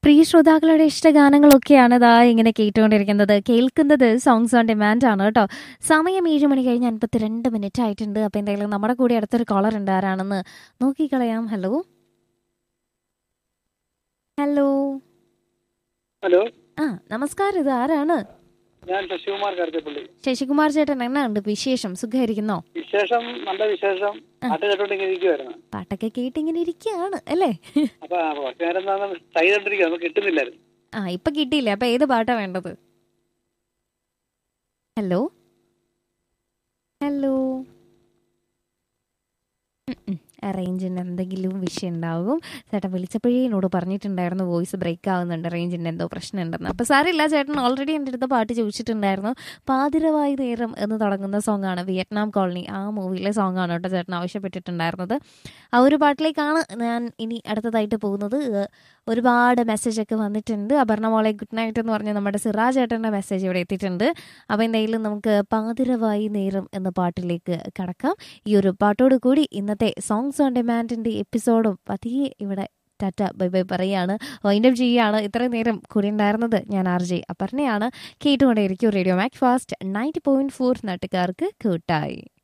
പ്രിയ ശ്രോതാക്കളുടെ ഇഷ്ടഗാനങ്ങളൊക്കെയാണ് ഇതാ ഇങ്ങനെ കേട്ടുകൊണ്ടിരിക്കുന്നത് കേൾക്കുന്നത് സോങ്സ് ഓൺ ഡിമാൻഡ് ആണ് കേട്ടോ സമയം ഏഴ് മണി കഴിഞ്ഞ് അൻപത്തിരണ്ട് മിനിറ്റ് ആയിട്ടുണ്ട് അപ്പോൾ എന്തായാലും നമ്മുടെ കൂടെ അടുത്തൊരു കോളർ ഉണ്ട് ആരാണെന്ന് നോക്കിക്കളയാം ഹലോ ഹലോ ഹലോ ആ നമസ്കാരം ഇത് ആരാണ് ഞാൻ ശശികുമാർ കരുത്തപ്പള്ളി ശശികുമാർ ചേട്ടൻ എന്നാ ഉണ്ട് വിശേഷം സുഖമായിരിക്കുന്നോ വിശേഷം നല്ല വിശേഷം പാട്ട് കേട്ടോണ്ട് ഇങ്ങനെ ഇരിക്കുവായിരുന്നു പാട്ടൊക്കെ കേട്ട് ഇങ്ങനെ ഇരിക്കുകയാണ് അല്ലേ അപ്പൊ കുറച്ചു നേരം ട്രൈ ചെയ്തോണ്ടിരിക്കുക നമുക്ക് കിട്ടുന്നില്ലായിരുന്നു ആ ഇപ്പൊ കിട്ടിയില്ലേ അപ്പൊ ഏത് പാട്ടാ വേണ്ടത് ഹലോ ഹലോ റേഞ്ചിന് എന്തെങ്കിലും വിഷയം ഉണ്ടാകും ചേട്ടൻ വിളിച്ചപ്പോഴേ എന്നോട് പറഞ്ഞിട്ടുണ്ടായിരുന്നു വോയിസ് ബ്രേക്ക് ആവുന്നുണ്ട് റേഞ്ചിൻ്റെ എന്തോ പ്രശ്നമുണ്ടെന്ന് അപ്പോൾ സാറില്ല ചേട്ടൻ ഓൾറെഡി എൻ്റെ അടുത്ത് പാട്ട് ചോദിച്ചിട്ടുണ്ടായിരുന്നു പാതിരവായി നേരം എന്ന് തുടങ്ങുന്ന സോങ്ങാണ് വിയറ്റ്നാം കോളനി ആ മൂവിയിലെ സോങ്ങാണ് കേട്ടോ ചേട്ടൻ ആവശ്യപ്പെട്ടിട്ടുണ്ടായിരുന്നത് ആ ഒരു പാട്ടിലേക്കാണ് ഞാൻ ഇനി അടുത്തതായിട്ട് പോകുന്നത് ഏഹ് ഒരുപാട് മെസ്സേജ് ഒക്കെ വന്നിട്ടുണ്ട് അപർണ മോളെ ഗുഡ് നൈറ്റ് എന്ന് പറഞ്ഞ് നമ്മുടെ സിറാജ് ചേട്ടൻ്റെ മെസ്സേജ് ഇവിടെ എത്തിയിട്ടുണ്ട് അപ്പോൾ എന്തായാലും നമുക്ക് പാതിരവായി നേരം എന്ന പാട്ടിലേക്ക് കടക്കാം ഈ ഒരു പാട്ടോട് കൂടി ഇന്നത്തെ സോങ്സ് ഓൺ ഡിമാൻഡിൻ്റെ എപ്പിസോഡും പതിയെ ഇവിടെ ടാറ്റ ബൈ ബൈ പറയാണ് വൈൻഡപ്പ് ചെയ്യുകയാണ് ഇത്രയും നേരം കൂടി ഉണ്ടായിരുന്നത് ഞാൻ ആർ ജെ അപർണയാണ് കേട്ടുകൊണ്ടേയിരിക്കും radio Mac Fast ninety point four നാട്ടുകാർക്ക് കൂട്ടായി